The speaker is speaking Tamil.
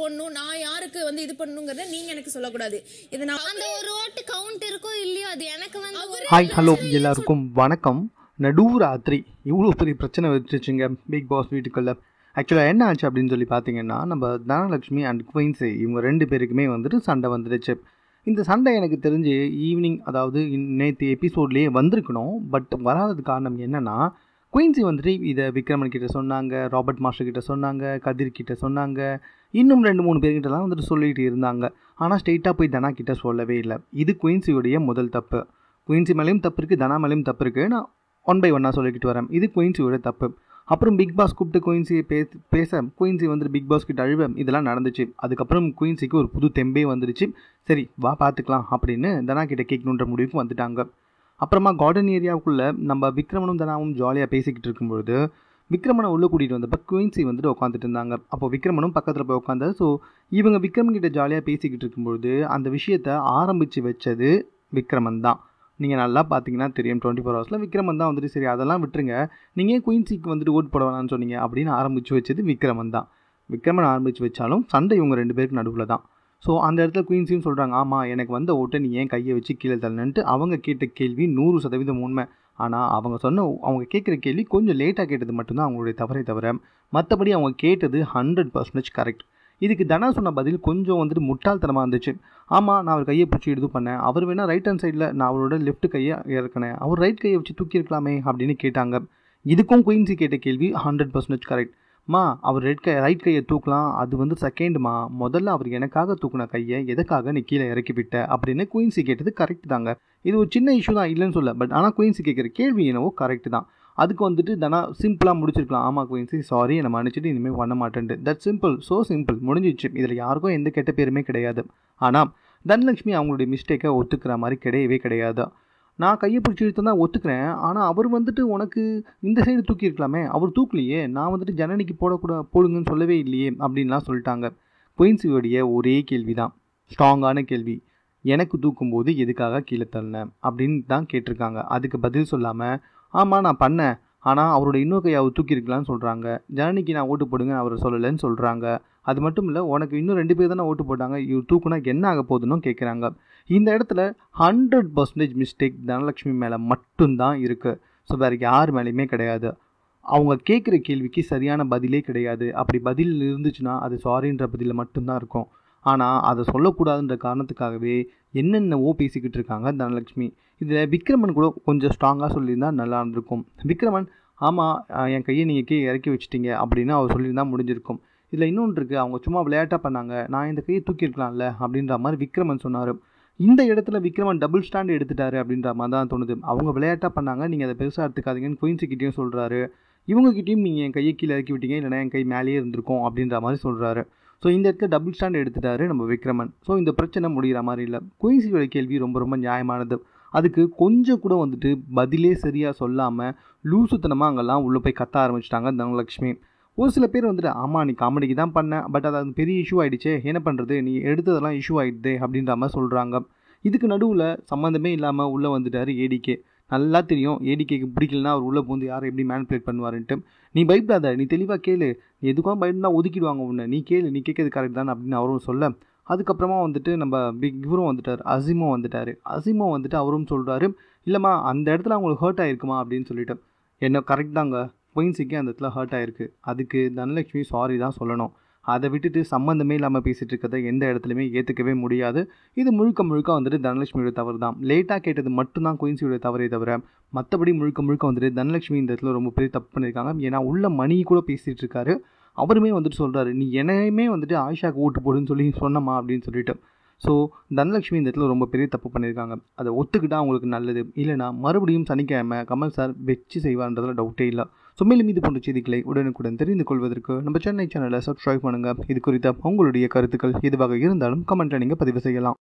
போடணும் நான் யாருக்கு வந்து இது பண்ணணுங்கிறத நீங்க எனக்கு சொல்லக்கூடாது இது நான் அந்த ஒரு ஓட்டு கவுண்ட் இருக்கோ இல்லையோ அது எனக்கு வந்து ஒரு- ஹாய் ஹலோ எல்லாருக்கும் வணக்கம் நடுராத்திரி இவ்வளோ பெரிய பிரச்சனை வச்சுச்சுங்க பிக் பாஸ் வீட்டுக்குள்ள ஆக்சுவலாக என்ன ஆச்சு அப்படின்னு சொல்லி பார்த்தீங்கன்னா நம்ம தனலட்சுமி அண்ட் குயின்ஸு இவங்க ரெண்டு பேருக்குமே வந்துட்டு சண்டை வந்துடுச்சு இந்த சண்டை எனக்கு தெரிஞ்சு ஈவினிங் அதாவது நேற்று எபிசோட்லேயே வந்திருக்கணும் பட் வராதது காரணம் என்னன்னா குயின்சி வந்துட்டு இதை விக்ரமன் கிட்ட சொன்னாங்க ராபர்ட் மாஸ்டர் கிட்ட சொன்னாங்க கதிர் கிட்ட சொன்னாங்க இன்னும் ரெண்டு மூணு பேர்கிட்டலாம் வந்துட்டு சொல்லிட்டு இருந்தாங்க ஆனால் ஸ்ட்ரெயிட்டாக போய் தனா கிட்ட சொல்லவே இல்லை இது குயின்சியுடைய முதல் தப்பு குயின்சி மேலேயும் தப்பு இருக்குது தனா மேலேயும் தப்பு இருக்குது நான் ஒன் பை ஒன்னாக சொல்லிக்கிட்டு வரேன் இது குயின்சியோட தப்பு அப்புறம் பிக் பாஸ் கூப்பிட்டு குயின்சி பேச பேச குயின்சி வந்துட்டு பிக் பாஸ் கிட்ட அழுவ இதெல்லாம் நடந்துச்சு அதுக்கப்புறம் குயின்சிக்கு ஒரு புது தெம்பே வந்துடுச்சு சரி வா பார்த்துக்கலாம் அப்படின்னு தனா கிட்ட கேட்கணுன்ற முடிவுக்கு வந்துட்டாங்க அப்புறமா கார்டன் ஏரியாவுக்குள்ளே நம்ம விக்ரமனும் தனாவும் ஜாலியாக பேசிக்கிட்டு இருக்கும்பொழுது விக்ரமனை உள்ளே கூட்டிகிட்டு வந்தப்போ குயின்சி வந்துட்டு உட்காந்துட்டு இருந்தாங்க அப்போ விக்ரமனும் பக்கத்தில் போய் உட்காந்தாரு ஸோ இவங்க விக்ரமன் கிட்ட ஜாலியாக பேசிக்கிட்டு இருக்கும்பொழுது அந்த விஷயத்தை ஆரம்பித்து வச்சது விக்ரமன் தான் நீங்கள் நல்லா பார்த்தீங்கன்னா தெரியும் டுவெண்ட்டி ஃபோர் ஹவர்ஸில் விக்ரமன் தான் வந்துட்டு சரி அதெல்லாம் விட்டுருங்க நீங்கள் ஏன் குயின்சிக்கு வந்துட்டு ஓட் போட வேணாம்னு சொன்னீங்க அப்படின்னு ஆரம்பித்து வச்சது விக்ரமன் தான் விக்ரமன் ஆரம்பித்து வச்சாலும் சண்டை இவங்க ரெண்டு பேருக்கு நடுவில் தான் ஸோ அந்த இடத்துல குயின்ஸியும் சொல்கிறாங்க ஆமாம் எனக்கு வந்த ஓட்டை நீ ஏன் கையை வச்சு கீழே தள்ளணுன்ட்டு அவங்க கேட்ட கேள்வி நூறு சதவீதம் உண்மை ஆனால் அவங்க சொன்ன அவங்க கேட்குற கேள்வி கொஞ்சம் லேட்டாக கேட்டது மட்டும்தான் அவங்களுடைய தவறே தவிர மற்றபடி அவங்க கேட்டது ஹண்ட்ரட் பர்சன்டேஜ் கரெக்ட் இதுக்கு தனா சொன்ன பதில் கொஞ்சம் வந்துட்டு முட்டாள்தனமாக இருந்துச்சு ஆமாம் நான் அவர் கையை பிடிச்சி இது பண்ணேன் அவர் வேணால் ரைட் ஹேண்ட் சைடில் நான் அவரோட லெஃப்ட் கையை இறக்கினேன் அவர் ரைட் கையை வச்சு தூக்கியிருக்கலாமே அப்படின்னு கேட்டாங்க இதுக்கும் குயின்சி கேட்ட கேள்வி ஹண்ட்ரட் பர்சன்டேஜ் கரெக்ட் மா அவர் ரெட் கை ரைட் கையை தூக்கலாம் அது வந்து செகண்ட்மா முதல்ல அவர் எனக்காக தூக்குன கையை எதுக்காக நீ கீழே இறக்கி விட்ட அப்படின்னு குயின்சி கேட்டது கரெக்ட் தாங்க இது ஒரு சின்ன இஷ்யூ தான் இல்லைன்னு சொல்ல பட் ஆனால் குயின்சி கேட்குற கேள்வி என்னவோ கரெக்ட் தான் அதுக்கு வந்துட்டு தானா சிம்பிளாக முடிச்சிருக்கலாம் ஆமாம் குயின்சி சாரி என்னை மன்னிச்சிட்டு இனிமேல் பண்ண மாட்டேன்ட்டு தட் சிம்பிள் ஸோ சிம்பிள் முடிஞ்சிச்சு இதில் யாருக்கும் எந்த கெட்ட பேருமே கிடையாது ஆனால் தனலட்சுமி அவங்களுடைய மிஸ்டேக்கை ஒத்துக்கிற மாதிரி கிடையவே கிடையாது நான் கையை பிடிச்சி இழுத்து தான் ஒத்துக்கிறேன் ஆனால் அவர் வந்துட்டு உனக்கு இந்த சைடு தூக்கியிருக்கலாமே அவர் தூக்கலையே நான் வந்துட்டு ஜனனிக்கு போடக்கூட போடுங்கன்னு சொல்லவே இல்லையே அப்படின்லாம் சொல்லிட்டாங்க குயின்சியோடைய ஒரே கேள்வி தான் ஸ்ட்ராங்கான கேள்வி எனக்கு தூக்கும்போது எதுக்காக கீழே தள்ளினேன் அப்படின்னு தான் கேட்டிருக்காங்க அதுக்கு பதில் சொல்லாமல் ஆமாம் நான் பண்ணேன் ஆனால் அவரோட இன்னொரு கையை அவர் தூக்கியிருக்கலான்னு சொல்கிறாங்க ஜனனிக்கு நான் ஓட்டு போடுங்க அவர் சொல்லலைன்னு சொல்கிறாங்க அது மட்டும் இல்லை உனக்கு இன்னும் ரெண்டு பேர் தானே ஓட்டு போட்டாங்க இவர் தூக்குனா என்ன ஆக போகுதுன்னு கேட்குறாங்க இந்த இடத்துல ஹண்ட்ரட் பர்சன்டேஜ் மிஸ்டேக் தனலட்சுமி மேலே மட்டும்தான் இருக்குது ஸோ வேறு யார் மேலேயுமே கிடையாது அவங்க கேட்குற கேள்விக்கு சரியான பதிலே கிடையாது அப்படி பதில் இருந்துச்சுன்னா அது சாரின்ற பதிலில் மட்டும்தான் இருக்கும் ஆனால் அதை சொல்லக்கூடாதுன்ற காரணத்துக்காகவே என்னென்னவோ பேசிக்கிட்டு இருக்காங்க தனலட்சுமி இதில் விக்ரமன் கூட கொஞ்சம் ஸ்ட்ராங்காக சொல்லியிருந்தா நல்லா இருந்திருக்கும் விக்ரமன் ஆமாம் என் கையை நீங்கள் கீழே இறக்கி வச்சிட்டீங்க அப்படின்னு அவர் சொல்லியிருந்தா முடிஞ்சிருக்கும் இதில் இன்னொன்று இருக்குது அவங்க சும்மா விளையாட்டாக பண்ணாங்க நான் இந்த கையை தூக்கியிருக்கலாம்ல அப்படின்ற மாதிரி விக்ரமன் சொன்னார் இந்த இடத்துல விக்ரமன் டபுள் ஸ்டாண்ட் எடுத்துட்டாரு அப்படின்ற மாதிரி தான் தோணுது அவங்க விளையாட்டாக பண்ணாங்க நீங்கள் அதை பெருசாக எடுத்துக்காதீங்கன்னு குயின்ஸுக்கிட்டேயும் சொல்கிறாரு இவங்ககிட்டயும் நீங்கள் என் கையை கீழே இறக்கி விட்டீங்க இல்லைனா என் கை மேலேயே இருந்திருக்கும் அப்படின்ற மாதிரி சொல்கிறாரு ஸோ இந்த இடத்துல டபுள் ஸ்டாண்ட் எடுத்துட்டாரு நம்ம விக்ரமன் ஸோ இந்த பிரச்சனை முடிகிற மாதிரி இல்லை குயின்சியோட கேள்வி ரொம்ப ரொம்ப நியாயமானது அதுக்கு கொஞ்சம் கூட வந்துட்டு பதிலே சரியாக சொல்லாமல் லூசுத்தனமாக அங்கெல்லாம் உள்ளே போய் கத்த ஆரம்பிச்சிட்டாங்க தனலட்சுமி ஒரு சில பேர் வந்துட்டு ஆமாம் நீ காமெடிக்கு தான் பண்ண பட் அது அது பெரிய இஷ்யூ ஆகிடுச்சே என்ன பண்ணுறது நீ எடுத்ததெல்லாம் இஷ்யூ ஆகிடுதே அப்படின்ற மாதிரி சொல்கிறாங்க இதுக்கு நடுவில் சம்மந்தமே இல்லாமல் உள்ளே வந்துட்டார் ஏடிகே நல்லா தெரியும் ஏடிகேக்கு பிடிக்கலனா அவர் உள்ளே பூந்து யாரை எப்படி மேனிப்புலேட் பண்ணுவாருன்ட்டு நீ பயப்படாத நீ தெளிவாக கேளு நீ எதுக்கும் பயந்தா ஒதுக்கிடுவாங்க உன்னை நீ கேளு நீ கேட்கறது கரெக்ட் தான் அப்படின்னு அவரும் சொல்ல அதுக்கப்புறமா வந்துட்டு நம்ம பிக் இவரும் வந்துட்டார் அசிமும் வந்துட்டார் அசிமும் வந்துட்டு அவரும் சொல்கிறாரு இல்லைம்மா அந்த இடத்துல அவங்களுக்கு ஹர்ட் ஆயிருக்குமா அப்படின்னு சொல்லிட்டு என்ன கரெக்ட் தாங்க குயின்ஸுக்கு அந்த இடத்துல ஹர்ட் ஆயிருக்கு அதுக்கு தனலட்சுமி சாரி தான் சொல்லணும் அதை விட்டுட்டு சம்மந்தமே இல்லாமல் பேசிகிட்டு இருக்கிறத எந்த இடத்துலையுமே ஏற்றுக்கவே முடியாது இது முழுக்க முழுக்க வந்துட்டு தனலட்சுமியோட தவறு தான் லேட்டாக கேட்டது மட்டும்தான் குயின்சியோட தவறே தவிர மற்றபடி முழுக்க முழுக்க வந்துட்டு தனலட்சுமி இந்த இடத்துல ரொம்ப பெரிய தப்பு பண்ணியிருக்காங்க ஏன்னா உள்ள மணி கூட பேசிகிட்டு இருக்காரு அவருமே வந்துட்டு சொல்கிறாரு நீ என்னையுமே வந்துட்டு ஆயிஷாக்கு ஓட்டு போடுன்னு சொல்லி சொன்னமா அப்படின்னு சொல்லிட்டு ஸோ தனலட்சுமி இந்த இடத்துல ரொம்ப பெரிய தப்பு பண்ணியிருக்காங்க அதை ஒத்துக்கிட்டா அவங்களுக்கு நல்லது இல்லைனா மறுபடியும் சனிக்கிழமை கமல் சார் வச்சு செய்வார்ன்றதுல டவுட்டே இல்லை ஸோ மேலும் இது போன்ற செய்திகளை உடனுக்குடன் தெரிந்து கொள்வதற்கு நம்ம சென்னை சேனலை சப்ஸ்கிரைப் பண்ணுங்கள் இது குறித்த உங்களுடைய கருத்துக்கள் எதுவாக இருந்தாலும் கமெண்ட்டில் நீங்கள் பதிவு செய்யலாம்